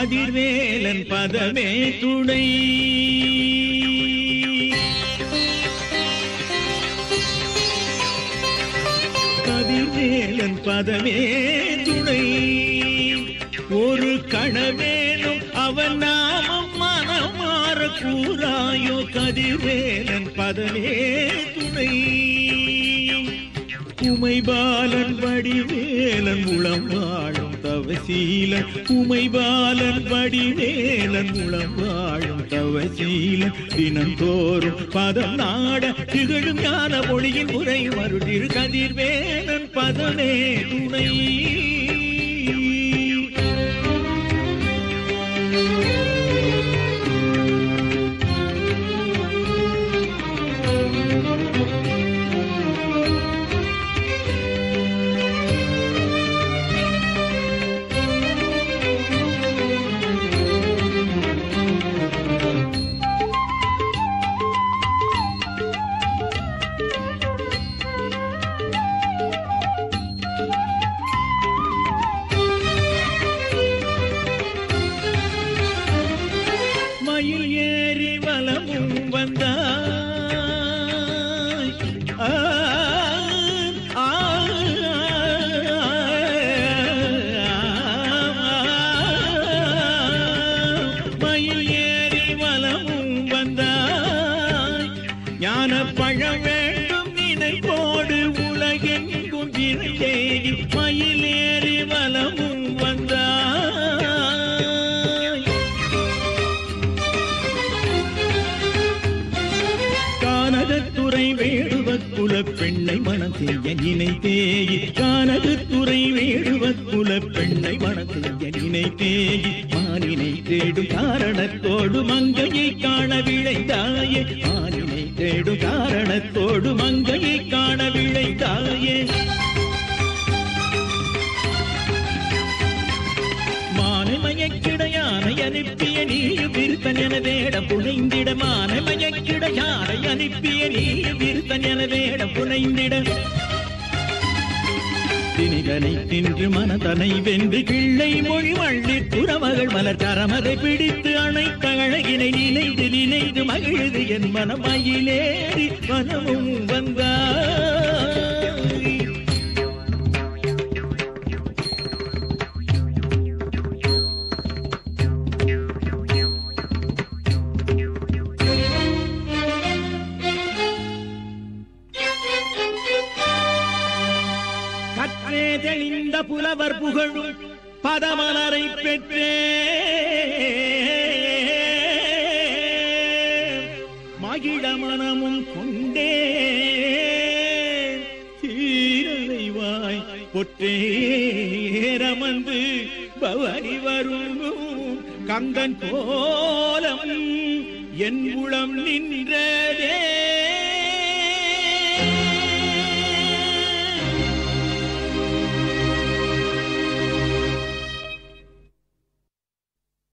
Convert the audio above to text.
கதிர்வேலன் பதமே துணை கதிர்வேலன் பதமே துணை ஒரு கணவேனும் அவன் நாமம் மனமாற கூறாயோ கதிர்வேலன் பதமே துணை உமைபாலன் வடிவேலன் உளம் வாழும் தவசீலன் உமைபாலன் வடிவேலன் உளம் வாழும் தவசீலன் தினந்தோறும் பதம் நாட திகழும் ஞான மொழியின் முறை மருடிரு கதிர்வேலன் பதமே துணை மயில் ஏறி வலமும் வந்தாய் ஆ, ஆ, மயில் ஏறி வலமும் வந்தாய் ஞான பழம் வேண்டும் நினைப்போடு உலகெங்கும் விரைந்தேறி மயில் ஏறி வலமும் வந்தாய் கானகத்துறை வேடுவக்குல பெண்ணை மனம் செய்ய நினைத்தேயி கானகத்துறை வேடுவக்குல பெண்ணை மனம் செய்ய நினைத்தேயி மானினை தேடும் காரணத்தோடு மங்கையை காண விளைந்தாயே மானினை தேடும் காரணத்தோடு மங்கையை காண விளைந்தாயே மானமயக்கிட யானை அனுப்பிய நீயும் விருத்தன் என வேடம் புனைந்திட மானமயக்கிட யானை அனுப்பிய நீயும் விருத்தன் என வேடம் புனைந்திட திணிதனை தின்று மனதனை வென்று கிள்ளை மொழி வள்ளி துறமகள் மலர் கரமதை பிடித்து அணைத்த அழகினை நினைந்து நினைந்து மகிழுது என் மனமயிலேறி மனமும் வந்தாய் கற்றே தெளிந்த புலவர் புகழும் பதமலரை பெற்றே மகிழ மனமும் கொண்டே சீரலைவாய் பொற்றேரமந்து பவனி வரும் கந்தன் கோலம் என் உளம் நின்றதே